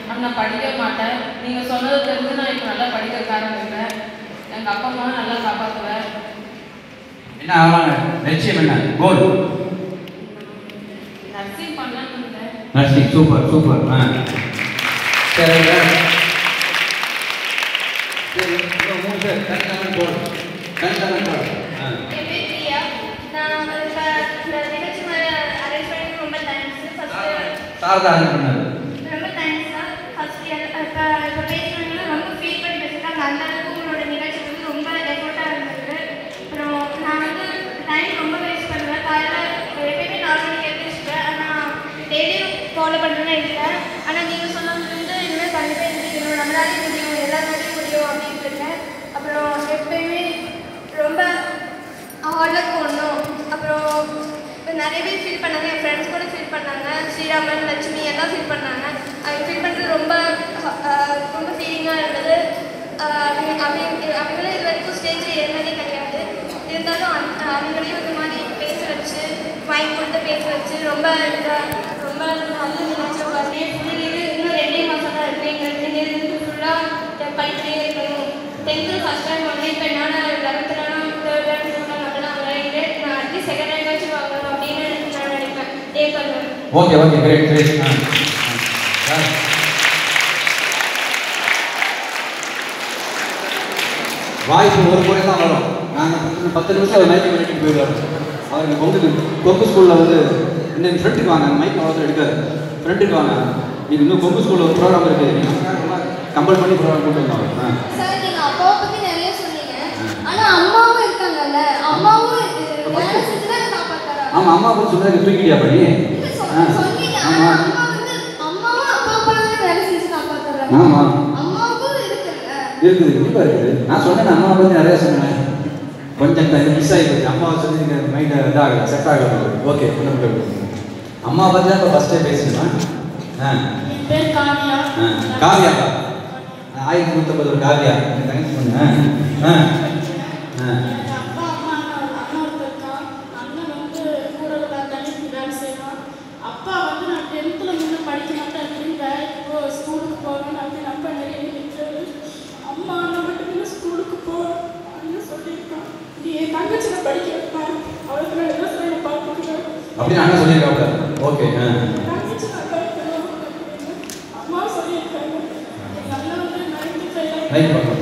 ஆனால் நான் படிக்கவே மாட்டேன் நீங்கள் சொன்னதை தெரிஞ்சு நான் இப்போ நல்லா படிக்கிறதுக்கு ஆரம்பிக்கிறேன் எங்கள் அப்பா அம்மாவை நல்லா காப்பாற்றுவேன் என்ன ஆகலாங்க லட்சியம் என்ன கோல் நர்சிங் பண்ணலான்னு இருந்தேன் நர்சிங் சூப்பர் சூப்பர் ஆ சரிங்க சரி இன்னும் மூணு பேர் தனித்தவன் கோல் தனித்தவன் கோல் ஆ என் பேர் பிரியா நான் இப்போ இந்த நிகழ்ச்சி மாதிரி அரேஞ்ச் பண்ணி ரொம்ப தேங்க்ஸ் ஃபஸ்ட்டு சாரதா என்ன பண்ணாரு ரொம்ப தேங்க்ஸ் தான் ஃபர்ஸ்ட் இப்போ இப்போ பேசுனீங்கன்னா ரொம்ப ஃபீல் பண்ணி பேசியிருக்காங்க அந்த அளவுக்கு உங்களோட நிகழ்ச்சி வந்து ரொம்ப எஃபோர்ட்டாக இருந்திருக்கு அப்புறம் நான் வந்து டைம் ரொம்ப வேஸ்ட் பண்ணுவேன் காலையில் எப்பயுமே நார்மலி எழுந்திரிச்சிப்பேன் ஆனால் டெய்லியும் ஃபாலோ பண்ணுறேன்னு இருக்கேன் ஆனால் நீங்கள் சொன்னது வந்து இனிமேல் கண்டிப்பாக எழுந்திரிக்கணும் நம்மளாலே முடியும் எல்லாராலையும் முடியும் அப்படின்னு இருக்கேன் அப்புறம் எப்பயுமே ரொம்ப ஹார்ட்ஒர்க் போடணும் அப்புறம் இப்ப நிறைய பேர் ஃபீல் பண்ணாங்க என் ஃப்ரெண்ட்ஸ் கூட ஃபீல் பண்ணாங்க ஸ்ரீராமன் லட்சுமி எல்லாம் ஃபீல் பண்ணாங்க அவங்க ஃபீல் பண்ணுறது ரொம்ப ஆஹ், ரொம்ப ஃபீலிங்காக இருந்தது ஆஹ், அவங்க அவங்க அவங்களும் இது வரைக்கும் ஸ்டேஜில் ஏறினதே கிடையாது இருந்தாலும் அந்த அவங்களையும் இந்த மாதிரி பேச வச்சு மைக் கொடுத்து பேச வச்சு ரொம்ப இதா- ரொம்ப நல்ல நினைச்சு உடனே புள்ளிலேருந்து இன்னும் ரெண்டே மாதம் தான் இருக்குது எங்களுக்கு இருந்து ஃபுல்லாக படிக்கிட்டே இருக்கணும் டென்த்து ஃபஸ்ட் டைம் வாங்கினேன் இப்போ என்னால் லெவன்த்துலாம் தேர்ட் ரேங்க் ஃபோர்த் மட்டும் வாங்குறேன் நான் அட்லீஸ்ட் செகண்ட் ரேங்க் வச்சு வாங்கணும் அப்படின்னு நான் நினைப்பேன் டே பண்ணுவேன் ஓகே ஓகே கிரேட் கிரேட் ஆ ஆ. வாய்ப்பு ஒரு முறை தான் வரும் நாங்கள் பத்து பத்து நிமிஷம் அவர் மைக்கை பண்ணிட்டு போயிடுவார் அவருக்கு கொங்கு கொங்கு ஸ்கூலில் வந்து இன்னும் ஃப்ரெண்டுக்கு வாங்க மைக் அவ்வளோ எடுக்காது ஃப்ரெண்டுக்கு வாங்க இது இன்னும் கொங்கு ஸ்கூலில் ஒரு ப்ரோக்ராம் இருக்குது நீங்கள் கம்பல் பண்ணி ப்ரோக்ராம் கூட்டு வந்தோம் ஆ சார் நீங்கள் அப்பாவை பற்றி நிறைய சொன்னீங்க ஆனால் அம்மாவும் இருக்காங்கல்ல அம்மாவும் வேலை செஞ்சு தான் காப்பாற்றுறாங்க ஆமாம் அம்மா கூட சொன்னதுக்கு தூக்கிட்டியா பண்ணி ஆ சொன்னீங்க ஆனால் ஆமாம் அம்மா வந்து அம்மாவும் அப்பா அப்பாவும் வேலை செஞ்சு காப்பாற்றுறாங்க ஆமா. அம்மாவுக்கும் இருக்குல்ல இருக்குது கண்டிப்பாக இருக்குது நான் சொன்னேன் அம்மா பற்றி நிறைய சொன்னேன் கொஞ்சம் மிஸ் ஆகி போச்சு அம்மாவை சொல்லி நீங்கள் மைண்ட் இதாகல செட் ஆகல ஓகே அம்மா பற்றி தான் இப்போ ஃபஸ்ட்டே பேசினேன் ஆ என் பேர் காவியா ஆ காவியா ஆயிரத்தி நூற்றம்பது ஒரு காவியா எனக்கு தேங்க்ஸ் பண்ணுங்க ஆ ஆ என் அப்பா அம்மா அண்ணா அண்ணா இருக்கா அண்ணன் வந்து கூட தனிக்கு வேலை செய்வான் அப்பா வந்து நான் டென்த்தில் முன்னே படிக்க மாட்டேன் அப்படின்னு வேலைக்கு போ ஸ்கூலுக்கு போகணும் அப்படின்னு அப்பா நிறைய நினைக்கிறாரு அம்மா அண்ணன் மட்டும் ஸ்கூலுக்கு போ அப்படின்னு சொல்லியிருக்கான் நீ என் தங்கச்சி நான் படிக்க வைப்பேன் அவளுக்கு நான் விவசாயம் பார்த்துக்கிறேன் அப்படின்னு அண்ணன் சொல்லியிருக்காப்ல ஓகே ஆ தங்கச்சி நான் படிக்கணும் அப்படின்னு அம்மா சொல்லியிருக்காங்க எங்கள் அண்ணன் வந்து நைன்டி ஃபைவ் ரைட் பண்ணுறோம்